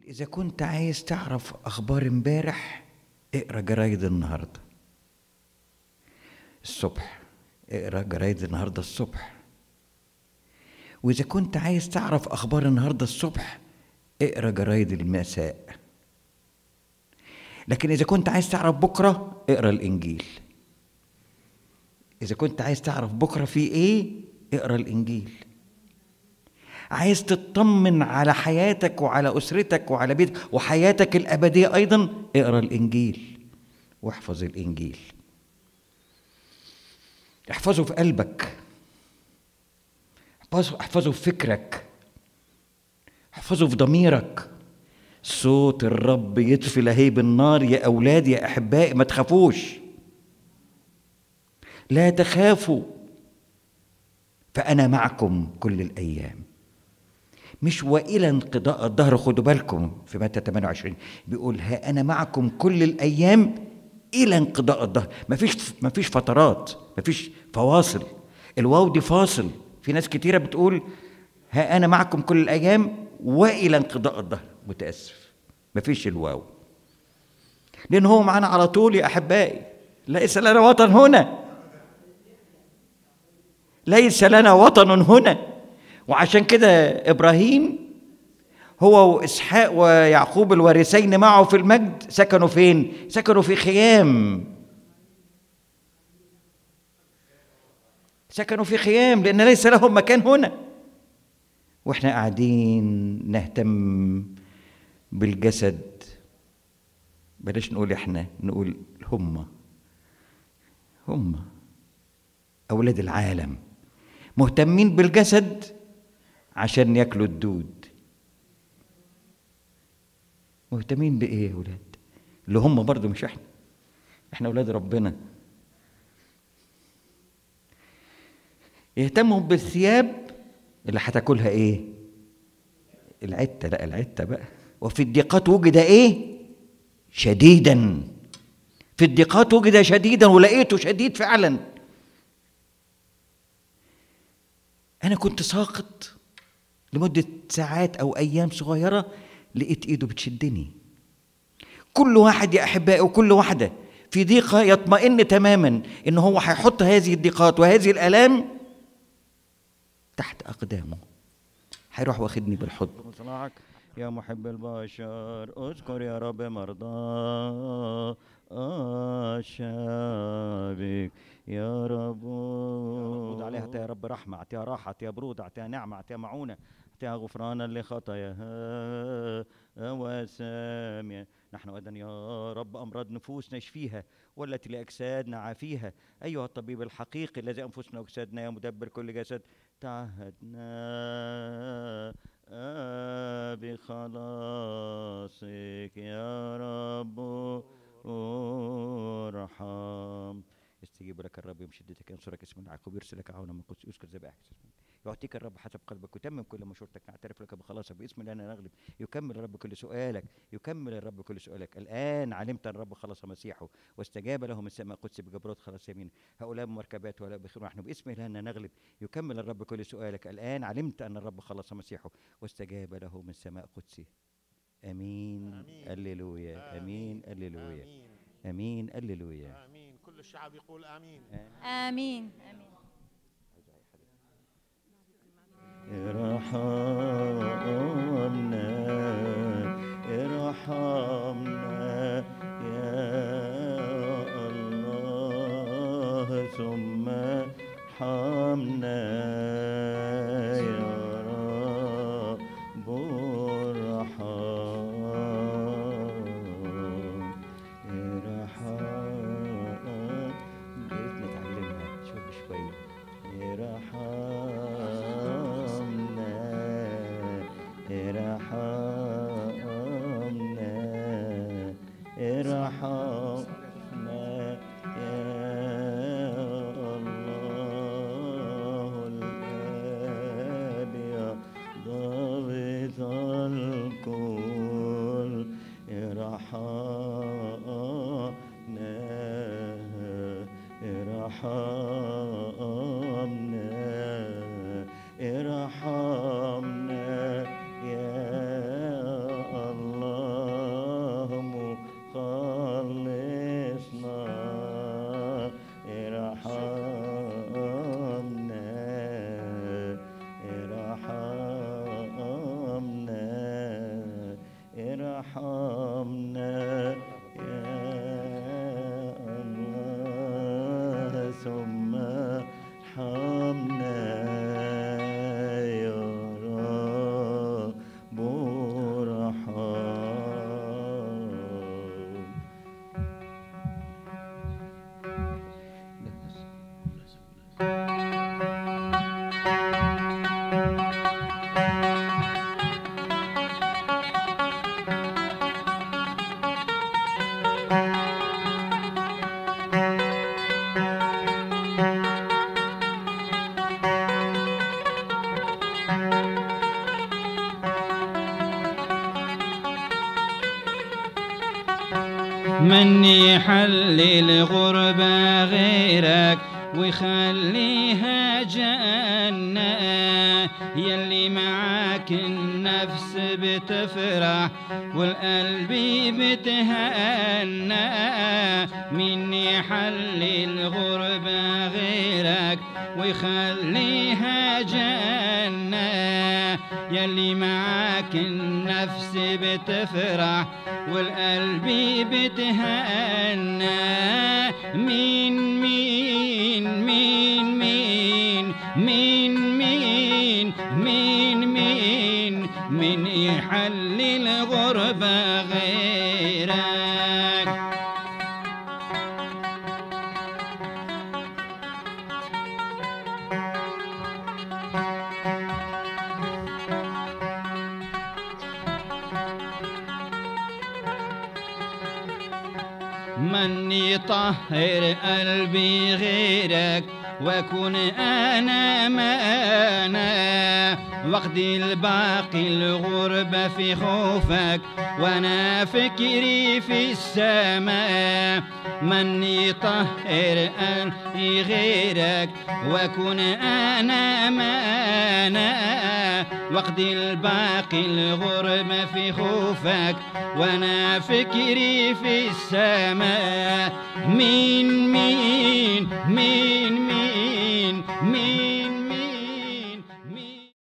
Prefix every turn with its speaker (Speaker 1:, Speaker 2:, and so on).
Speaker 1: إذا كنت عايز تعرف أخبار امبارح اقرا جرايد النهارده الصبح اقرا جرايد النهارده الصبح وإذا كنت عايز تعرف أخبار النهارده الصبح اقرا جرايد المساء لكن إذا كنت عايز تعرف بكرة اقرا الإنجيل إذا كنت عايز تعرف بكرة في إيه اقرا الإنجيل عايز تطمن على حياتك وعلى أسرتك وعلى بيتك وحياتك الأبدية أيضا اقرا الإنجيل واحفظ الإنجيل احفظه في قلبك احفظه احفظه في فكرك احفظه في ضميرك صوت الرب يطفي لهيب النار يا أولاد يا أحبائي ما تخافوش لا تخافوا فأنا معكم كل الأيام مش وإلى انقضاء الدهر خدوا بالكم في متى 28 بيقول ها أنا معكم كل الأيام إلى انقضاء الدهر مفيش مفيش فترات مفيش فواصل الواو دي فاصل في ناس كتيرة بتقول ها أنا معكم كل الأيام وإلى انقضاء الدهر متأسف مفيش الواو لأن هو معانا على طول يا أحبائي ليس لنا وطن هنا ليس لنا وطن هنا وعشان كده ابراهيم هو واسحاق ويعقوب الوارثين معه في المجد سكنوا فين سكنوا في خيام سكنوا في خيام لان ليس لهم مكان هنا واحنا قاعدين نهتم بالجسد بلاش نقول احنا نقول هم هم اولاد العالم مهتمين بالجسد عشان ياكلوا الدود مهتمين بايه يا ولاد اللي هم برضو مش احنا احنا اولاد ربنا يهتموا بالثياب اللي هتاكلها ايه العته لا العته بقى وفي الضيقات وجد ايه شديدا في الضيقات وجد شديدا ولقيته شديد فعلا انا كنت ساقط لمده ساعات او ايام صغيره لقيت ايده بتشدني كل واحد يا احبائي وكل واحده في ضيقه يطمئن تماما ان هو هيحط هذه الضيقات وهذه الالام تحت اقدامه هيروح واخدني بالحضن صلاحك يا محب البشر اذكر يا رب مرضى شابك يا رب برود عليها اعطيها يا رب رحمة اعطيها راحة اعطيها برود اعطيها نعمة اعطيها معونة اعطيها غفرانا لخطاياها وسامية نحن أيضا يا رب أمراض نفوسنا اشفيها والتي لأجسادنا عافيها أيها الطبيب الحقيقي الذي أنفسنا وأجسادنا يا مدبر كل جسد تعهدنا بخلاصك يا رب ارحم يستجيب لك الرب من شدتك ينصرك اسم يعقوب يرسلك عونا من قدس يذكر ذبائح يعطيك الرب حسب قلبك وتمم كل مشورتك نعترف لك بخلاصك باسم الله نغلب يكمل الرب كل سؤالك يكمل الرب كل سؤالك الان علمت ان الرب خلص مسيحه واستجاب له من السماء قدس بجبروت خلاص يمين هؤلاء مركبات ولا بخير ونحن باسم الله نغلب يكمل الرب كل سؤالك الان علمت ان الرب خلص مسيحه واستجاب له من السماء قدسي امين هللويا امين هللويا امين هللويا
Speaker 2: امين كل الشعب يقول امين
Speaker 3: آمين
Speaker 1: ارحمنا ارحمنا يا الله ثم ارحمنا يا رب ارحم ارحم بقيت نتعلمها شوي شوي ارحمنا ارحمنا ارحمنا يا الله الآب يا ضابط الكل ارحمنا ارحمنا ارحمنا يا الله
Speaker 3: من يحلل غربة غيرك ويخليها جنة يلي معاك النفس بتفرح والقلب بتهنى من يحلل غربة غيرك ويخليها جنة يلي معاك النفس بتفرح والقلب بتهنى مين مين مين مين مين مين مين مين مين يحلل غربة غيرك من يطهر قلبي غيرك واكون انا ما انا واخدي الباقي الغربة في خوفك وانا فكري في السماء من يطهر قلبي غيرك واكون انا ما انا واخدي الباقي الغربة في خوفك وانا فكري في السماء مين مين مين مين مين